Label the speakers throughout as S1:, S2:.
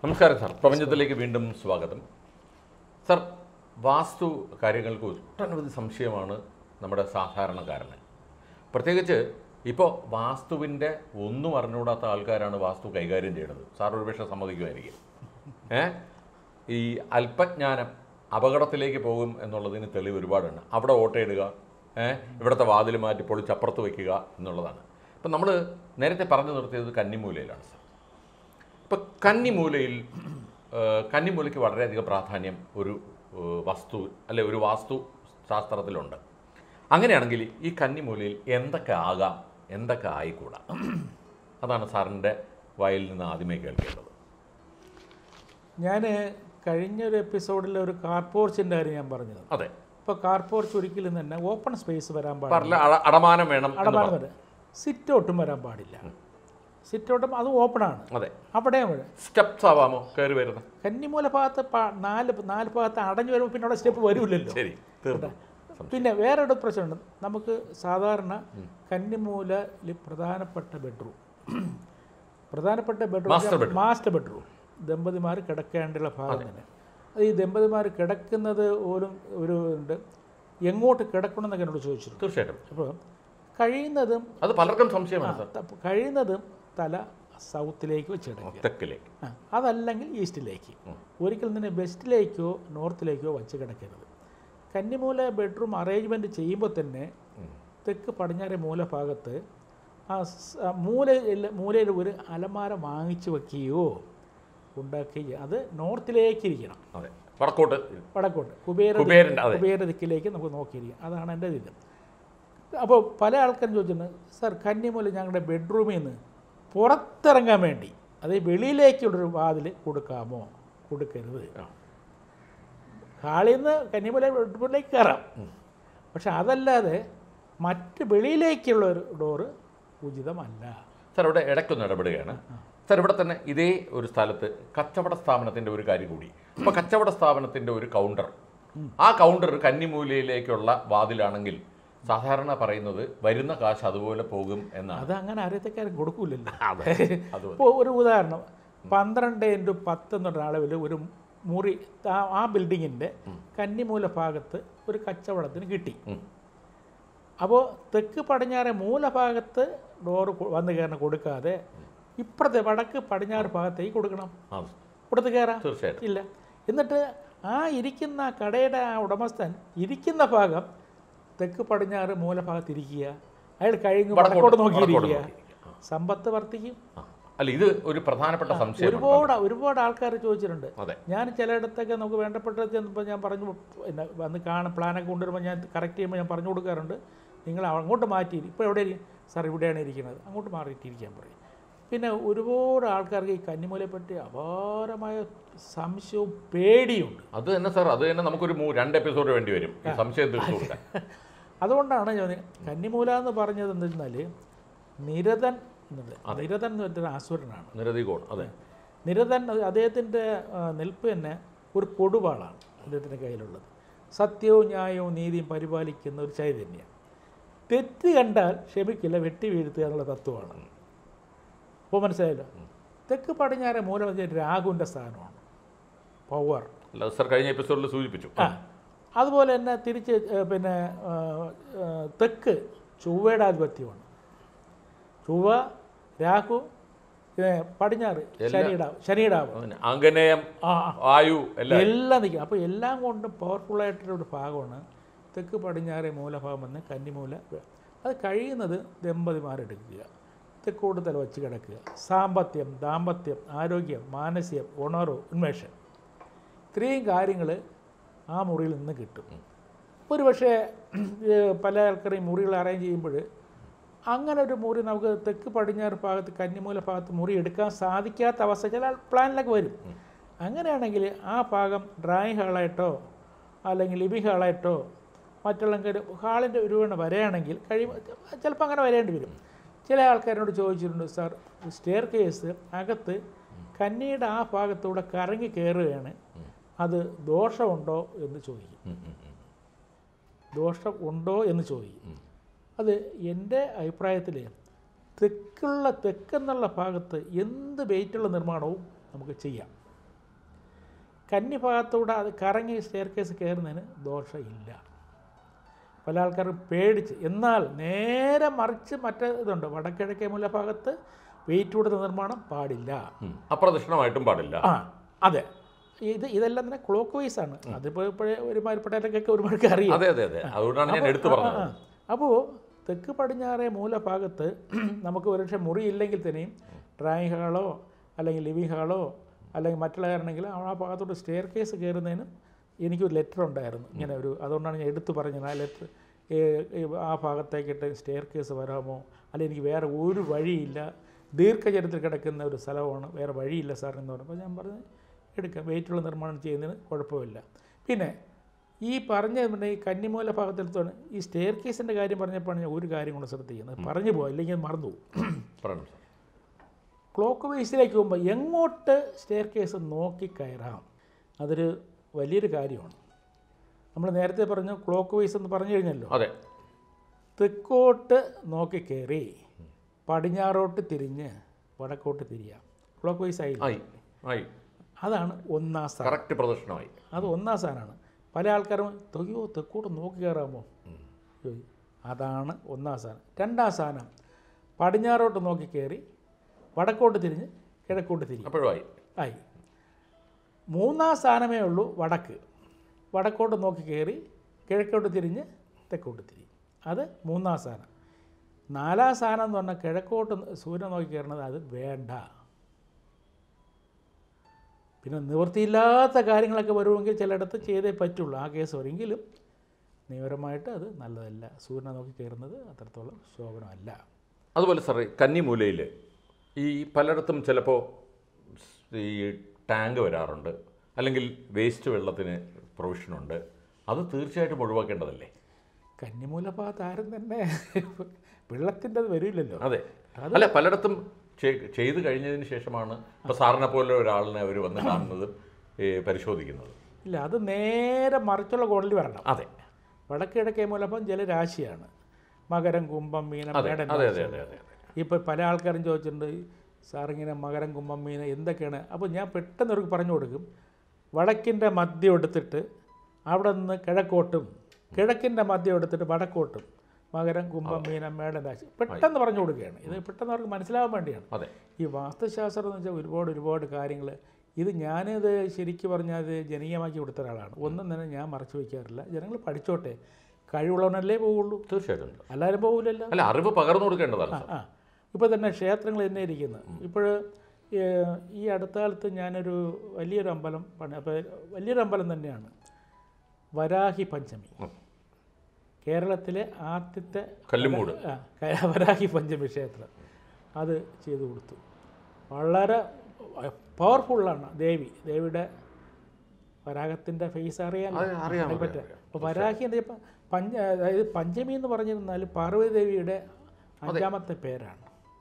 S1: നമസ്കാരം സാർ പ്രപഞ്ചത്തിലേക്ക് വീണ്ടും സ്വാഗതം സാർ വാസ്തു കാര്യങ്ങൾക്ക് ഒട്ടനവധി സംശയമാണ് നമ്മുടെ സാധാരണക്കാരന് പ്രത്യേകിച്ച് ഇപ്പോൾ വാസ്തുവിൻ്റെ ഒന്നും അറിഞ്ഞുകൂടാത്ത ആൾക്കാരാണ് വാസ്തു കൈകാര്യം ചെയ്യുന്നത് സാർ ഒരുപക്ഷെ സമ്മതിക്കുമായിരിക്കും ഏ ഈ അല്പജ്ഞാനം അപകടത്തിലേക്ക് പോകും എന്നുള്ളതിന് തെളിവ് ഒരുപാടുണ്ട് അവിടെ ഓട്ടയിടുക ഏ ഇവിടുത്തെ വാതിൽ മാറ്റി പൊളിച്ചപ്പുറത്ത് വയ്ക്കുക എന്നുള്ളതാണ് ഇപ്പം നമ്മൾ നേരത്തെ പറഞ്ഞു നിർത്തിയത് കന്നിമൂലയിലാണ് സാർ ഇപ്പം കന്നിമൂലയിൽ ആ, കന്നിമൂലയ്ക്ക് വളരെയധികം പ്രാധാന്യം ഒരു ആ, വസ്തു അല്ലെ ഒരു വാസ്തു ശാസ്ത്രത്തിലുണ്ട് അങ്ങനെയാണെങ്കിൽ ഈ കന്നിമൂലയിൽ എന്തൊക്കെ ആകാം എന്തൊക്കെ ആയിക്കൂടാ അതാണ് സാറിൻ്റെ വായിൽ നിന്ന് ആദ്യമേ കേൾക്കേണ്ടത്
S2: ഞാൻ കഴിഞ്ഞ ഒരു എപ്പിസോഡിൽ ഒരു കാർ പോർച്ചിൻ്റെ കാര്യം ഞാൻ പറഞ്ഞത്
S1: അതെ
S2: ഇപ്പോൾ കാർ പോർച്ച് ഒരിക്കലും തന്നെ ഓപ്പൺ സ്പേസ് വരാൻ പാടില്ല
S1: പറഞ്ഞ അട- അടമാനം വേണം എന്ന്
S2: അടമാനം
S1: പറഞ്ഞു.
S2: വരെ സിറ്റ് ഔട്ടും വരാൻ പാടില്ല സിറ്റ് ഔട്ടും അത് ഓപ്പണാണ്
S1: അതെ
S2: അവിടെയും വരെ
S1: സ്റ്റെപ്സ് ആവാമോ കയറി വരുന്നത്
S2: കന്നിമൂല ഭാഗത്ത് പ- നാല് നാല് ഭാഗത്ത് അടഞ്ഞു വരുമ്പോൾ പിന്നെ അവിടെ സ്റ്റെപ്പ് വരില്ലല്ലോ
S1: ശരി തീർന്നു
S2: പിന്നെ വേറെ ഒരു പ്രശ്നമുണ്ട് നമുക്ക് സാധാരണ കന്നിമൂലയിൽ പ്രധാനപ്പെട്ട ബെഡ്റൂം പ്രധാനപ്പെട്ട
S1: Master
S2: ബെഡ്റൂം മാസ്റ്റർ ബെഡ്റൂം ദമ്പതിമാർ കിടക്കേണ്ടുള്ള ഭാഗം തന്നെ അത് ഈ ദമ്പതിമാർ കിടക്കുന്നത് പോലും ഒരു ഉണ്ട് എങ്ങോട്ട് കിടക്കണം എന്നൊക്കെ എന്നോട് ചോദിച്ചിരുന്നു
S1: തീർച്ചയായിട്ടും
S2: അപ്പോൾ കഴിയുന്നതും
S1: അത് പലർക്കും സംശയമാണ് സാർ
S2: ത- കഴിയുന്നതും തല സൗത്തിലേക്ക് വെച്ചിടക്കുക
S1: തെക്കിലേക്ക്
S2: ആ, അതല്ലെങ്കിൽ ഈസ്റ്റിലേക്ക് ഒരിക്കലും തന്നെ വെസ്റ്റിലേക്കോ നോർത്തിലേക്കോ വച്ച് കിടക്കരുത് കന്നിമൂല ബെഡ്റൂം അറേഞ്ച്മെൻറ്റ് ചെയ്യുമ്പോൾ തന്നെ തെക്ക് പടിഞ്ഞാറ് മൂലഭാഗത്ത് ആ സ്- ആ മൂലയിൽ മൂലയിൽ ഒരു അലമാര വാങ്ങിച്ചു വെക്കുകയോ ഉണ്ടാക്കുകയോ അത് നോർത്തിലേക്ക് ഇരിക്കണം
S1: അതെ വടക്കോട്ട്
S2: വടക്കോട്ട് കുബേര
S1: കുബേരൻ്റെ അതെ
S2: കുബേര ദിക്കിലേക്ക് നമുക്ക് നോക്കിയിരിക്കാം അതാണ് എൻ്റെ ഇത് അപ്പോൾ പല ആൾക്കാരും ചോദിച്ചിട്ടുണ്ട് സാർ കന്നിമൂല ഞങ്ങളുടെ ബെഡ്റൂമിൽ നിന്ന് പുറത്തിറങ്ങാൻ വേണ്ടി അത് വെളിയിലേക്കുള്ളൊരു വാതിൽ കൊടുക്കാമോ കൊടുക്കരുത്
S1: ആ.
S2: ഹാളിൽ നിന്ന് കന്നിമൂല ബെഡ്റൂമിലേക്ക് കയറാം പക്ഷെ അതല്ലാതെ മറ്റ് വെളിയിലേക്കുള്ള ഒരു ഡോറ് ഉചിതമല്ല
S1: സാർ ഇവിടെ ഇടയ്ക്കൊന്ന് ഇടപെടുകയാണ് സാർ ഇവിടെ തന്നെ ഇതേ ഒരു സ്ഥലത്ത് കച്ചവട സ്ഥാപനത്തിൻ്റെ ഒരു കാര്യം കൂടി അപ്പോൾ കച്ചവട സ്ഥാപനത്തിൻ്റെ ഒരു കൗണ്ടർ ആ കൗണ്ടർ കന്നിമൂലയിലേക്കുള്ള വാതിലാണെങ്കിൽ സാധാരണ പറയുന്നത് വരുന്ന കാശ് അതുപോലെ പോകും എന്നാണ്
S2: അത് അങ്ങനെ അറിയത്തക്കാരും കൊടുക്കൂലല്ലോ
S1: അതെ അത്
S2: ഇപ്പോൾ ഒരു ഉദാഹരണം പന്ത്രണ്ട് ഇൻറ്റു പത്ത് എന്നുള്ള അളവിൽ ഒരു മുറി ആ- ആ ബിൽഡിങ്ങിൻ്റെ കന്നിമൂല ഭാഗത്ത് ഒരു കച്ചവടത്തിന് കിട്ടി
S1: ഉം.
S2: അപ്പോൾ തെക്ക് പടിഞ്ഞാറ് മൂലഭാഗത്ത് ഡോറ് കൊ- വന്ന് കയറാൻ കൊടുക്കാതെ ഇപ്പുറത്തെ വടക്ക് പടിഞ്ഞാറ് ഭാഗത്തേക്ക് കൊടുക്കണം
S1: ആ
S2: കൊടുത്ത് കയറാം
S1: തീർച്ചയായിട്ടും
S2: ഇല്ല എന്നിട്ട് ആ ഇരിക്കുന്ന കടയുടെ ആ ഉടമസ്ഥൻ ഇരിക്കുന്ന ഭാഗം തെക്ക് പടിഞ്ഞാറ് മൂലഭാഗത്ത് ഇരിക്കുക അയാൾ കഴിഞ്ഞ്
S1: വടക്കോട്ട്
S2: വടക്കോട്ട് നോക്കിയിരിക്കുക
S1: വടക്കോട്ട്
S2: സമ്പത്ത് വർദ്ധിക്കും
S1: ആ. അല്ല ഇത് ഒരു പ്രധാനപ്പെട്ട സംശയമാണ്
S2: ഒരുപാട് ഒരുപാട് ആൾക്കാർ ചോദിച്ചിട്ടുണ്ട്
S1: അതെ
S2: ഞാൻ ചിലയിടത്തൊക്കെ നമുക്ക് വേണ്ടപ്പെട്ടത് ചെന്നപ്പോൾ ഞാൻ പറഞ്ഞു പിന്നെ വന്ന് കാണാൻ പ്ലാനൊക്കെ കൊണ്ടുവരുമ്പോൾ ഞാൻ കറക്റ്റ് ചെയ്യുമ്പോൾ ഞാൻ പറഞ്ഞു കൊടുക്കാറുണ്ട് നിങ്ങൾ അങ്ങോട്ട് മാറ്റി ഇപ്പോൾ എവിടെ ഇരി- സാർ ഇവിടെയാണ് ഇരിക്കുന്നത് അങ്ങോട്ട് മാറിയിട്ടിരിക്കാൻ പറയും പിന്നെ ഒരുപാട് ആൾക്കാർക്ക് ഈ കന്നിമൂലയെ പറ്റി അപാരമായ സംശയവും പേടിയുണ്ട്
S1: അത് തന്നെ സാർ അത് തന്നെ നമുക്കൊരു മൂ- രണ്ട് എപ്പിസോഡ് വേണ്ടി വരും ഈ സംശയം തീർത്തു കൊടുക്കാൻ
S2: അതുകൊണ്ടാണ് ഞാൻ കന്നിമൂല എന്ന് പറഞ്ഞത് എന്തെന്നാൽ നിരതൻ എന്നുള്ളത് നിരതൻ എന്ന് പറഞ്ഞൊരു അസുരനാണ്
S1: നിരതി കോൺ അതെ
S2: നിരതൻ അത് അദ്ദേഹത്തിൻ്റെ ആ, നിൽപ്പ് തന്നെ ഒരു കൊടുവാളാണ് അദ്ദേഹത്തിൻ്റെ കയ്യിലുള്ളത് സത്യവും ന്യായവും നീതിയും പരിപാലിക്കുന്ന ഒരു ചൈതന്യം തെറ്റ് കണ്ടാൽ ക്ഷമിക്കില്ല വെട്ടി വീഴ്ത്തുക എന്നുള്ള തത്വമാണ് അപ്പോൾ മനസ്സിലായല്ലോ തെക്ക് പടിഞ്ഞാറെ മൂലം എന്ന് വെച്ചാൽ രാഹുവിൻ്റെ സ്ഥാനമാണ് പവർ
S1: അല്ല സാർ കഴിഞ്ഞ എപ്പിസോഡിൽ സൂചിപ്പിച്ചു
S2: ആ അതുപോലെ തന്നെ തിരിച്ച് ഏ, പിന്നെ ആ, ആ, തെക്ക് ചൊവ്വയുടെ ആധിപത്യമാണ് ചൊവ്വ രാഹു ഏ, പടിഞ്ഞാറ് ശനിയിടാവ് ശനിയിടാവ്
S1: പിന്നെ അങ്കനയം
S2: ആ ആ.
S1: ആയു എല്ലാം
S2: എല്ലാം നിൽക്കും അപ്പോൾ എല്ലാം കൊണ്ടും പവർഫുള്ളായിട്ടുള്ള ഒരു ഭാഗമാണ് തെക്ക് പടിഞ്ഞാറെ മൂലഭാഗം വന്ന് കന്നിമൂല അത് കഴിയുന്നത് ദമ്പതിമാരെടുക്കുക തെക്കോട്ട് തല വച്ച് കിടക്കുക സാമ്പത്യം ദാമ്പത്യം ആരോഗ്യം മാനസികം ഉണർവ് ഉന്മേഷം ഇത്രയും കാര്യങ്ങൾ ആ മുറിയിൽ നിന്ന് കിട്ടും ഒരു പക്ഷേ പല ആൾക്കാരെയും മുറികൾ അറേഞ്ച് ചെയ്യുമ്പോൾ അങ്ങനെ ഒരു മുറി നമുക്ക് തെക്ക് പടിഞ്ഞാറ് ഭാഗത്ത് കന്നിമൂല ഭാഗത്ത് മുറി എടുക്കാൻ സാധിക്കാത്ത അവസ്ഥ ചില പ്ലാനിലൊക്കെ വരും അങ്ങനെയാണെങ്കിൽ ആ ഭാഗം ഡ്രായിങ് ഹാളായിട്ടോ അല്ലെങ്കിൽ ലിവിങ് ഹാളായിട്ടോ മറ്റുള്ള ഹാളിൻ്റെ രൂപേണ വരികയാണെങ്കിൽ കഴിയും ചിലപ്പോൾ അങ്ങനെ വരേണ്ടി വരും ചില ആൾക്കാരോട് ചോദിച്ചിട്ടുണ്ട് സാർ സ്റ്റെയർ കേസ് അകത്ത് കന്നിയുടെ ആ ഭാഗത്തൂടെ കറങ്ങി കയറുകയാണ് അത് ദോഷമുണ്ടോ എന്ന് ചോദിക്കും
S1: ഉം, ഉം, ഉം.
S2: ദോഷം ഉണ്ടോ എന്ന് ചോദിക്കും അത് എൻ്റെ അഭിപ്രായത്തിൽ തെക്കുള്ള തെക്കെന്നുള്ള ഭാഗത്ത് എന്ത് വെയിറ്റുള്ള നിർമ്മാണവും നമുക്ക് ചെയ്യാം കന്നി ഭാഗത്തൂടെ അത് കറങ്ങി സ്റ്റെയർ കേസ് കയറുന്നതിന് ദോഷമില്ല പല ആൾക്കാരും പേടിച്ച് എന്നാൽ നേരെ മറിച്ച് മറ്റേ ഇതുണ്ട് വടക്കിഴക്കേ മൂലഭാഗത്ത് വെയിറ്റ് കൊടുത്ത നിർമ്മാണം പാടില്ല
S1: ഉം. അപ്രദക്ഷിണമായിട്ടും പാടില്ല
S2: ആ അതെ ഇത് ഇതെല്ലാം തന്നെ ക്ലോക്ക് വൈസ് ആണ് അതിപ്പോൾ ഇപ്പോഴേ ഒരുമാതിരിപ്പെട്ടവരൊക്കെ ഒരുപാട് അറിയാം
S1: അതെ അതെ അതെ അതുകൊണ്ടാണ് ഞാൻ എടുത്തു പറഞ്ഞത്
S2: അപ്പോൾ തെക്ക് പടിഞ്ഞാറേ മൂലഭാഗത്ത് നമുക്ക് ഒരുപക്ഷെ മുറിയില്ലെങ്കിൽ തന്നെയും ഡ്രായിങ് ഹാളോ അല്ലെങ്കിൽ ലിവിങ് ഹാളോ അല്ലെങ്കിൽ മറ്റുള്ള കാരണമെങ്കിൽ ആ ഭാഗത്തോട്ട് സ്റ്റെയർ കേസ് കയറുന്നതിന് എനിക്കൊരു ലെറ്റർ ഉണ്ടായിരുന്നു ഇങ്ങനെ ഒരു അതുകൊണ്ടാണ് ഞാൻ എടുത്തു പറഞ്ഞത് ആ ലെറ്റർ ആ ഭാഗത്തേക്കിട്ട് സ്റ്റെയർ കേസ് വരാമോ അല്ലെങ്കിൽ എനിക്ക് വേറെ ഒരു വഴിയില്ല ദീർഘചരത്തിൽ കിടക്കുന്ന ഒരു സ്ഥലമാണ് വേറെ വഴിയില്ല സാർ എന്ന് പറഞ്ഞപ്പോൾ ഞാൻ പറഞ്ഞു എടുക്കാം വെയിറ്റുള്ള നിർമ്മാണം ചെയ്യുന്നതിന് കുഴപ്പമില്ല പിന്നെ ഈ പറഞ്ഞ പിന്നെ ഈ കന്നിമൂല ഭാഗത്തെടുത്താണ് ഈ സ്റ്റെയർ കേസിൻ്റെ കാര്യം പറഞ്ഞപ്പോഴാണ് ഞാൻ ഒരു കാര്യം കൂടെ ശ്രദ്ധിക്കുന്നത് പറഞ്ഞു പോകാം ഇല്ലെങ്കിൽ അത് മറന്നു പോകും
S1: പറയണം സാർ
S2: ക്ലോക്ക് വൈസിലേക്ക് പോകുമ്പോൾ എങ്ങോട്ട് സ്റ്റെയർ കേസ് നോക്കി കയറാം അതൊരു വലിയൊരു കാര്യമാണ് നമ്മൾ നേരത്തെ പറഞ്ഞു ക്ലോക്ക് വൈസ് എന്ന് പറഞ്ഞു കഴിഞ്ഞല്ലോ
S1: അതെ
S2: തെക്കോട്ട് നോക്കി കയറി പടിഞ്ഞാറോട്ട് തിരിഞ്ഞ് വടക്കോട്ട് തിരിയാം ക്ലോക്ക് വൈസ് ആയി
S1: ആയി ആയി
S2: അതാണ് ഒന്നാം സ്ഥാനം
S1: കറക്റ്റ് പ്രദക്ഷിണമായി
S2: അത് ഒന്നാം സ്ഥാനമാണ് പല ആൾക്കാരും തൊയ്യോ തെക്കോട്ട് നോക്കി കയറാമോ ചോദിക്കും. അതാണ് ഒന്നാം സ്ഥാനം രണ്ടാം സ്ഥാനം പടിഞ്ഞാറോട്ട് നോക്കി കയറി വടക്കോട്ട് തിരിഞ്ഞ് കിഴക്കോട്ട് തിരിയും
S1: അപ്പോഴും ആയി
S2: ആയി മൂന്നാം സ്ഥാനമേ ഉള്ളൂ വടക്ക് വടക്കോട്ട് നോക്കി കയറി കിഴക്കോട്ട് തിരിഞ്ഞ് തെക്കോട്ട് തിരിയും അത് മൂന്നാം സ്ഥാനം നാലാം സ്ഥാനം എന്ന് പറഞ്ഞാൽ കിഴക്കോട്ട് സൂര്യൻ നോക്കി കയറണത് അത് വേണ്ട പിന്നെ നിവൃത്തിയില്ലാത്ത കാര്യങ്ങളൊക്കെ വരുമെങ്കിൽ ചിലയിടത്ത് ചെയ്തേ പറ്റുള്ളൂ ആ കേസ് വരുമെങ്കിലും നിയമപരമായിട്ട് അത് നല്ലതല്ല സൂര്യനെ നോക്കി കയറുന്നത് അത്രത്തോളം ശോഭനമല്ല
S1: അതുപോലെ സാറേ കന്നിമൂലയിൽ ഈ പലയിടത്തും ചിലപ്പോൾ ഈ ടാങ്ക് വരാറുണ്ട് അല്ലെങ്കിൽ വേസ്റ്റ് വെള്ളത്തിന് പ്രൊവിഷനുണ്ട് അത് തീർച്ചയായിട്ടും ഒഴിവാക്കേണ്ടതല്ലേ
S2: കന്നിമൂല ഭാഗത്ത് ആരും തന്നെ വെള്ളത്തിൻ്റെ അത് വരില്ലല്ലോ
S1: അതെ അല്ല പലയിടത്തും ചെ- ചെയ്ത് കഴിഞ്ഞതിന് ശേഷമാണ് ഇപ്പോൾ സാറിനെ പോലെ ഒരാളിനെ അവർ വന്ന് കാണുന്നതും ഈ പരിശോധിക്കുന്നത്
S2: ഇല്ല അത് നേരെ മറിച്ചുള്ള കോണിൽ വരണം
S1: അതെ
S2: വടക്ക് കിഴക്കേ മൂലപ്പം ജലരാശിയാണ് മകരം കുംഭം മീനം
S1: അതെ
S2: മേടൻ
S1: അതെ
S2: രാശി.
S1: അതെ അതെ അതെ
S2: ഇപ്പോൾ പല ആൾക്കാരും ചോദിച്ചിട്ടുണ്ട് സാറിങ്ങനെ മകരം കുംഭം മീന എന്തൊക്കെയാണ് അപ്പോൾ ഞാൻ പെട്ടെന്ന് അവർക്ക് പറഞ്ഞു കൊടുക്കും വടക്കിൻ്റെ മദ്യം എടുത്തിട്ട് അവിടെ നിന്ന് കിഴക്കോട്ടും കിഴക്കിൻ്റെ മദ്യം എടുത്തിട്ട് വടക്കോട്ടും മകരം കുംഭം മീനം മേടൻ രാശി പെട്ടെന്ന് പറഞ്ഞു കൊടുക്കുകയാണ് ഇത് പെട്ടെന്ന് അവർക്ക് മനസ്സിലാവാൻ വേണ്ടിയാണ്
S1: അതെ
S2: ഈ വാസ്തുശാസ്ത്രം എന്ന് വെച്ചാൽ ഒരുപാട് ഒരുപാട് കാര്യങ്ങൾ ഇത് ഞാനിത് ശരിക്കും പറഞ്ഞാൽ അത് ജനകീയമാക്കി കൊടുത്ത ഒരാളാണ് ഒന്നും തന്നെ ഞാൻ മറച്ചു വയ്ക്കാറില്ല ജനങ്ങൾ പഠിച്ചോട്ടെ കഴിവുള്ളവനല്ലേ പോവുള്ളൂ
S1: തീർച്ചയായിട്ടും
S2: എല്ലാവരും പോകില്ലല്ലോ
S1: അല്ല അറിവ് പകർന്നു കൊടുക്കേണ്ടതാണ്
S2: ആ ആ ഇപ്പോൾ തന്നെ ക്ഷേത്രങ്ങൾ തന്നെ ഇരിക്കുന്നു ഇപ്പോൾ ഈ അടുത്ത കാലത്ത് ഞാനൊരു വലിയൊരു അമ്പലം പണി അപ്പോൾ വലിയൊരു അമ്പലം തന്നെയാണ് വരാഹി പഞ്ചമി
S1: ഉം.
S2: കേരളത്തിലെ ആദ്യത്തെ
S1: കല്ലുമൂട്
S2: ആ, ക- വരാഹി പഞ്ചമി ക്ഷേത്രം അത് ചെയ്തു കൊടുത്തു വളരെ പവർഫുള്ളാണ് ദേവി ദേവിയുടെ വരാഹത്തിൻ്റെ ഫേസ് അറിയാൻ
S1: അതെ, അറിയാം, അറിയാം,
S2: പറ്റും
S1: അറിയാം.
S2: അപ്പോൾ വരാഹി എന്താ ഇപ്പം പഞ്ച അതായത് പഞ്ചമി എന്ന് പറഞ്ഞിരുന്നാൽ പാർവതി ദേവിയുടെ അഞ്ചാമത്തെ പേരാണ്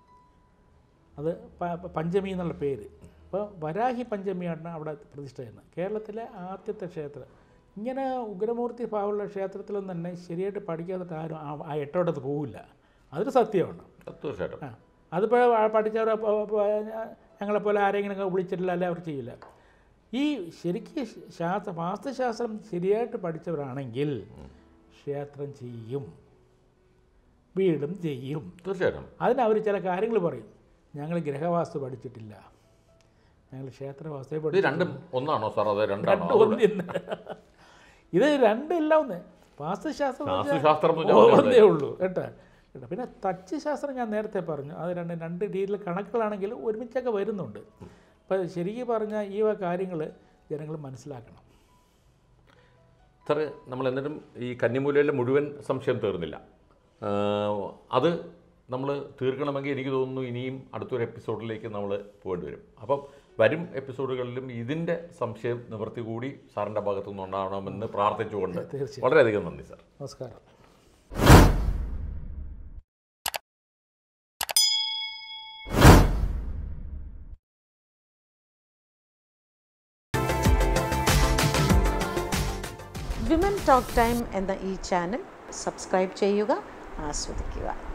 S2: അത് പ- പ- പഞ്ചമി എന്നുള്ള പേര് അപ്പോൾ വരാഹി പഞ്ചമിയാണ് അവിടെ പ്രതിഷ്ഠ ചെയ്യുന്നത് കേരളത്തിലെ ആദ്യത്തെ ക്ഷേത്രം ഇങ്ങനെ ഉഗ്രമൂർത്തി ഭാവമുള്ള ക്ഷേത്രത്തിലൊന്നും തന്നെ ശരിയായിട്ട് പഠിക്കാത്ത ആരും ആ- ആ എട്ടോട്ടത്ത് പോവില്ല അതൊരു സത്യമാണ്
S1: തീർച്ചയായിട്ടും
S2: ആ അതിപ്പോൾ പഠിച്ചവർ ഞങ്ങളെപ്പോലെ ആരെങ്കിലും വിളിച്ചിട്ടില്ല അല്ലെ അവർ ചെയ്യില്ല ഈ ശരിക്കും ശാസ്ത്ര വാസ്തുശാസ്ത്രം ശരിയായിട്ട് പഠിച്ചവരാണെങ്കിൽ ക്ഷേത്രം ചെയ്യും വീടും ചെയ്യും
S1: തീർച്ചയായിട്ടും
S2: അതിന് അവർ ചില കാര്യങ്ങൾ പറയും ഞങ്ങൾ ഗ്രഹവാസ്തു പഠിച്ചിട്ടില്ല ഞങ്ങൾ ക്ഷേത്രവാസ്തുവെ
S1: ഇത്
S2: പഠിച്ചു
S1: രണ്ടും ഒന്നാണോ സാർ അത് രണ്ടാണോ
S2: രണ്ടും ഒന്നിന്ന് ഇത് രണ്ടില്ല ഒന്ന് വാസ്തുശാസ്ത്രം എന്ന് വെച്ചാൽ
S1: വാസ്തുശാസ്ത്രം എന്ന് വെച്ചാൽ
S2: ഒന്നേ ഉള്ളൂ കേട്ടോ കേട്ടോ പിന്നെ തച്ച് ശാസ്ത്രം ഞാൻ നേരത്തെ പറഞ്ഞു അത് രണ്ട് രണ്ട് രീതിയിൽ കണക്കുകളാണെങ്കിൽ ഒരുമിച്ചൊക്കെ വരുന്നുണ്ട് അപ്പോൾ ശരിക്കും പറഞ്ഞാൽ ഈ കാര്യങ്ങൾ ജനങ്ങൾ മനസ്സിലാക്കണം
S1: സാറ് നമ്മൾ എന്നിട്ടും ഈ കന്നിമൂലയിലെ മുഴുവൻ സംശയം തീർന്നില്ല ആ, അത് നമ്മൾ തീർക്കണമെങ്കിൽ എനിക്ക് തോന്നുന്നു ഇനിയും അടുത്തൊരു എപ്പിസോഡിലേക്ക് നമ്മൾ പോകേണ്ടി വരും അപ്പം വരും എപ്പിസോഡുകളിലും ഇതിൻ്റെ സംശയം നിവൃത്തി കൂടി സാറിൻ്റെ ഭാഗത്തു നിന്നുണ്ടാവണമെന്ന് പ്രാർത്ഥിച്ചുകൊണ്ട്
S2: തീർച്ചയായും
S1: വളരെയധികം നന്ദി സാർ
S2: നമസ്കാരം
S3: വിമൻ ടോക്ക് ടൈം എന്ന ഈ ചാനൽ സബ്സ്ക്രൈബ് ചെയ്യുക ആസ്വദിക്കുക